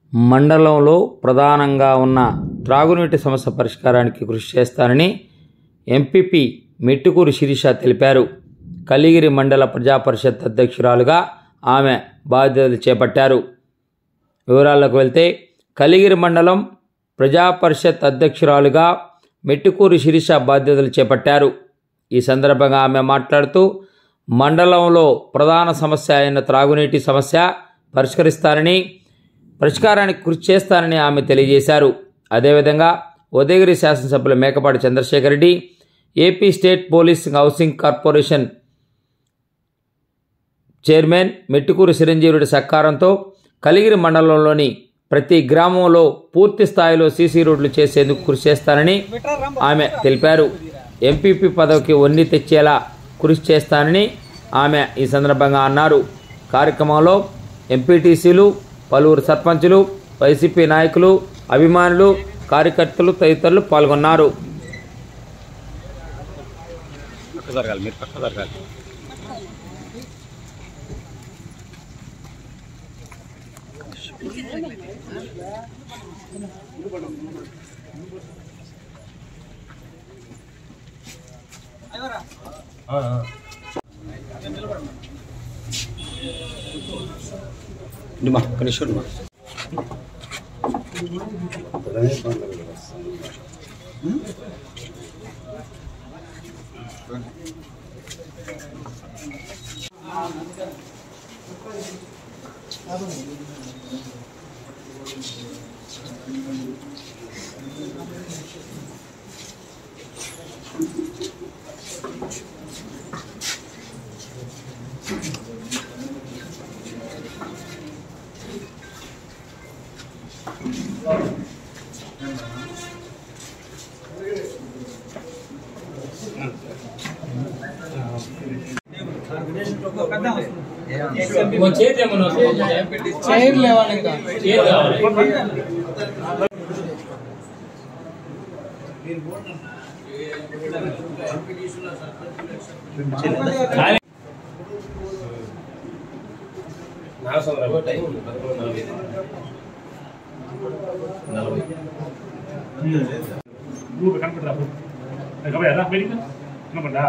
మండలంలో ప్రధానంగా ఉన్న త్రాగునీటి సమస్య పరిష్కారానికి కృషి చేస్తానని ఎంపీపీ మెట్టుకూరి శిరీష తెలిపారు కలిగిరి మండల ప్రజా పరిషత్ అధ్యక్షురాలుగా ఆమె బాధ్యతలు చేపట్టారు వివరాల్లోకి వెళ్తే కలిగిరి మండలం ప్రజా పరిషత్ అధ్యక్షురాలుగా మెట్టుకూరి శిరీష బాధ్యతలు చేపట్టారు ఈ సందర్భంగా ఆమె మాట్లాడుతూ మండలంలో ప్రధాన సమస్య అయిన త్రాగునీటి సమస్య పరిష్కరిస్తానని పరిష్కారానికి కృషి చేస్తానని ఆమె తెలియజేశారు అదేవిధంగా ఉదయగిరి శాసనసభ్యులు Mekapati Chandrasekhar Reddy AP state police housing corporation chairman Mettukuru చిరంజీవుడి సహకారంతో కలిగిరి మండలంలోని ప్రతి గ్రామంలో పూర్తి స్థాయిలో సీసీ రోడ్లు చేసేందుకు కృషి చేస్తానని ఆమె తెలిపారు ఎంపీపీ పదవికి వన్ని తెచ్చేలా కృషి చేస్తానని ఆమె ఈ సందర్భంగా అన్నారు కార్యక్రమంలో ఎంపీటీసీలు పలువురు సర్పంచులు వైసీపీ నాయకులు అభిమానులు కార్యకర్తలు తదితరులు పాల్గొన్నారు పక్క జరగాలి మీరు పక్క జరగాలి మా ఒక్క నిమిషం మా చైర్ లేవాలి ఇంకా గ్రూప్ కనపడరా కనపడా బయటికి కనపడా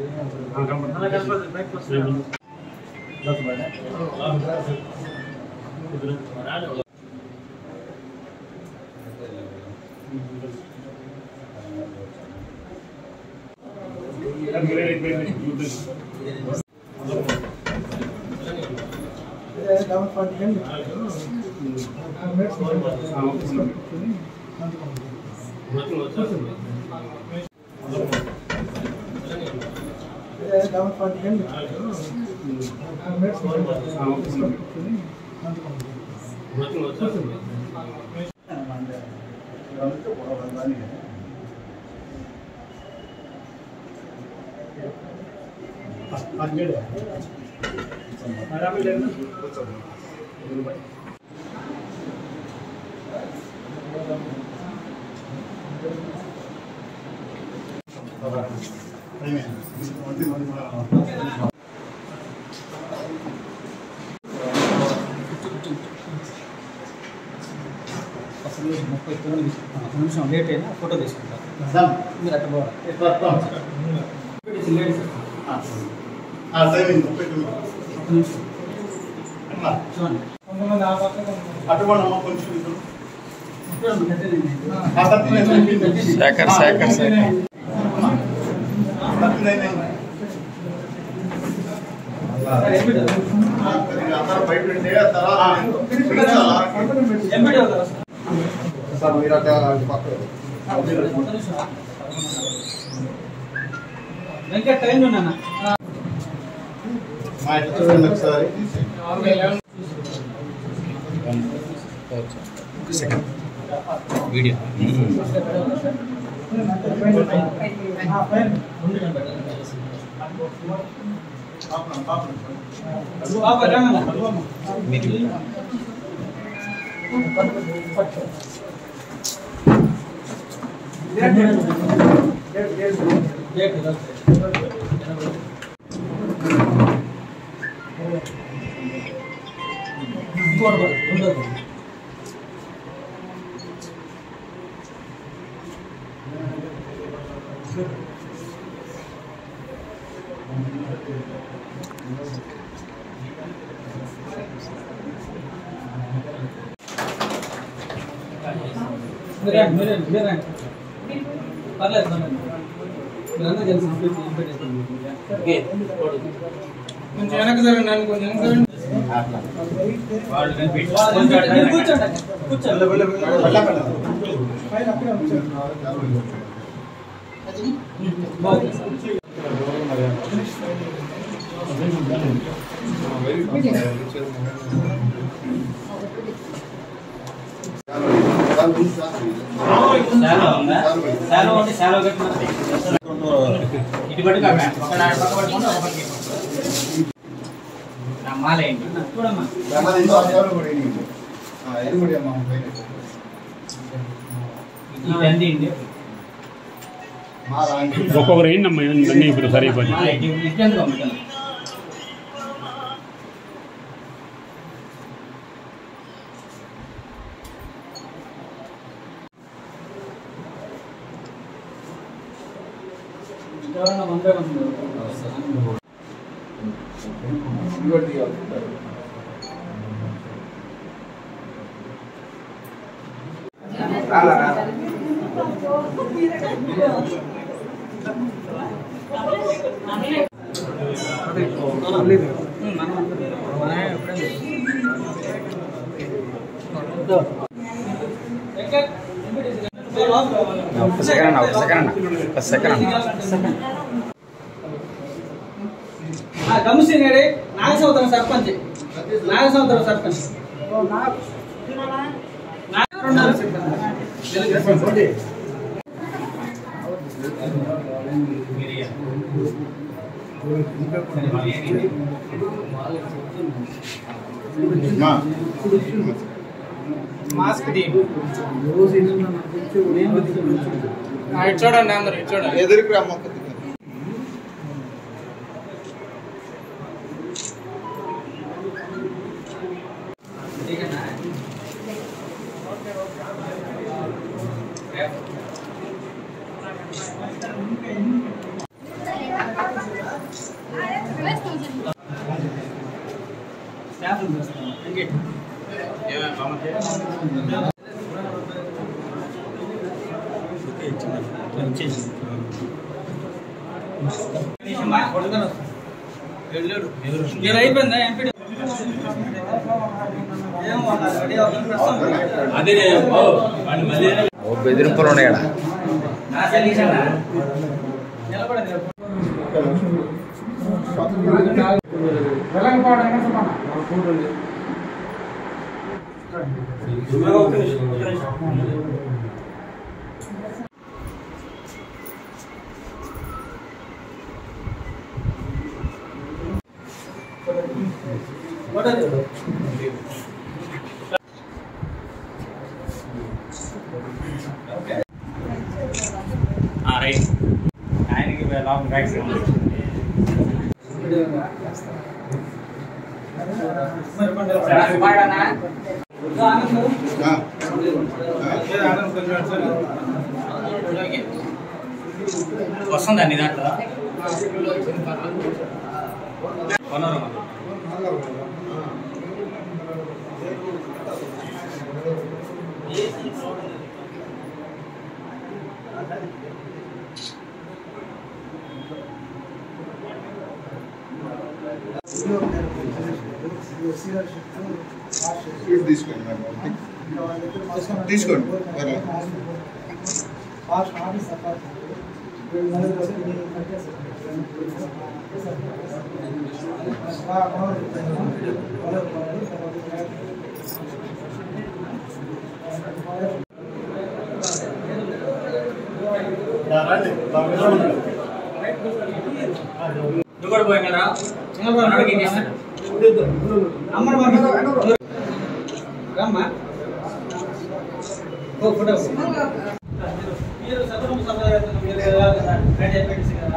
కనపడా ముప్పై తొమ్మిది ఒక నిమిషం లేట్ అయినా ఫోటో తీసుకుంటారు మీరు అట్ట పోవాలి లేడీస్ ఒక నిమిషం చూడండి కొంతమంది ఆ పక్క శేఖర్ శేఖర్ శేఖర్ వెంకట్ టైం ఉన్నాను వీడియో బాబా రాంగ మీరు ఇంకోటి కూడా, రెండోది. మీరే మీరే మీరే పర్లేదు పర్లేదు మీరందరూ కలిసి ఓకే కొంచెం వెనక్కి జరగండి నన్ను కొంచెం వెనక్కి జరగండి మీరు కూర్చోండి కూర్చోండి బాగుంది శాలో ఉందా శాలో ఉంటే శాలో కట్టిన ఇటు పట్టు కాక ఒక నాడు పక్క పట్టుకుంటే ఒక పక్కకి నా మాల ఏంటి చూడమ్మా ఈ తండ్రి ఏంటి ఒక్కొక్కరు ఏంటమ్మా అన్నీ ఇప్పుడు సరే అయిపోయింది మాల ఏంటి ఇటు ఎందుకు అమ్ముతాను ఎవరన్నా వందే వంద ఒక్క సెకండ్ అన్న ఒక్క సెకండ్ అన్న ఒక్క సెకండ్ అన్న గమనించండి నాగసముద్రం సర్పంచ్ నాగసముద్రం సర్పంచ్ మాస్క్ చూడండి అందరూ ఇటు చూడండి ఎదురుకు రమ్మ స్టాఫ్ ఇంకేంటి మీరు అయిపోయిందా ఎంపీ ఓ బెదిరింపులు ఉన్నాయి కదా నిలబడండి రైట్ ఆయనకి లాంగ్ బ్యాగ్స్ వస్తుందండి దాంట్లో పనోరమ స్వీట్ తీసుకోండి మేడం తీసుకోండి పర్లేదు. నువ్వు కూడా పోయి కదా మనోడికి ఏం చేస్తాడు? అమ్మడు పంపించు. రమ్మా ఓ ఫోటో మీరు సతరం సభ మీరు ఎలా రెడీ అయిపోయింది కదా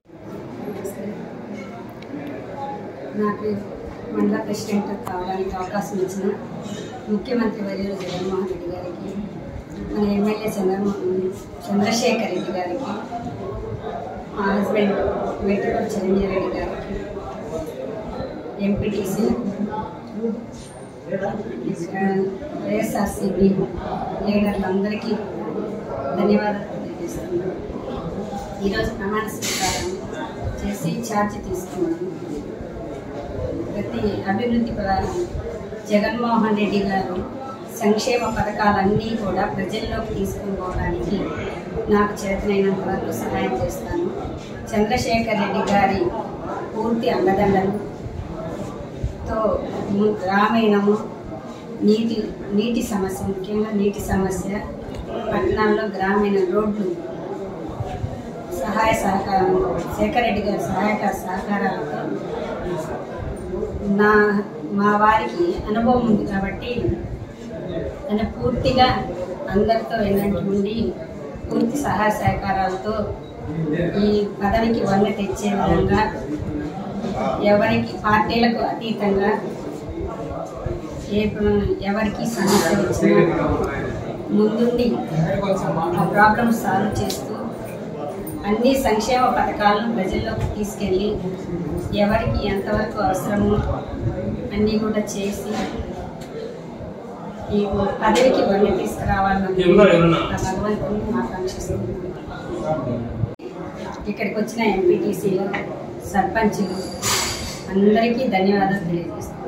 నాకు మండల ప్రెసిడెంట్ కావడానికి అవకాశం ఇచ్చిన ముఖ్యమంత్రి వర్యులు జగన్మోహన్ రెడ్డి గారికి మన ఎమ్మెల్యే చంద్ర చంద్రశేఖర్ రెడ్డి గారికి మా హస్బెండ్ వెంకటూరు చిరంజీవి రెడ్డి గారికి ఎంపీటీసీ వైఎస్ఆర్సీపీ లీడర్లందరికీ ధన్యవాదాలు తెలియజేస్తున్నాను ఈరోజు ప్రమాణ స్వీకారం చేసి ఛార్జ్ తీసుకున్నాను ప్రతి అభివృద్ధి ప్రధానం జగన్మోహన్ రెడ్డి గారు సంక్షేమ పథకాలన్నీ కూడా ప్రజల్లోకి తీసుకుని పోవడానికి నాకు చేతనైనంత వరకు సహాయం చేస్తాను చంద్రశేఖర్ రెడ్డి గారి పూర్తి అండదండలతో ము- గ్రామీణము నీటి నీటి సమస్య ముఖ్యంగా నీటి సమస్య పట్టణాల్లో గ్రామీణ రోడ్లు సహాయ సహకారం శేఖర్ రెడ్డి గారి సహాయక సహకారాలతో నా మా వారికి అనుభవం ఉంది కాబట్టి తను పూర్తిగా అందరితో ఏంటంటే ఉండి పూర్తి సహాయ సహకారాలతో ఈ పదవికి వన్న తెచ్చే విధంగా ఎవరికి పార్టీలకు అతీతంగా ఏ ప్ర- ఎవరికి సమస్య వచ్చినా ముందుండి ఆ ప్రాబ్లమ్ సాల్వ్ చేస్తూ అన్ని సంక్షేమ పథకాలను ప్రజల్లోకి తీసుకెళ్ళి ఎవరికి ఎంతవరకు అవసరమో అన్నీ కూడా చేసి ఈ పదవికి వన్నె తీసుకురావాలని ఆ భగవంతుని ఆకాంక్షిస్తున్నాను ఇక్కడికి వచ్చిన ఎంపీటీసీలు సర్పంచులు అందరికీ ధన్యవాదాలు తెలియజేస్తున్నాను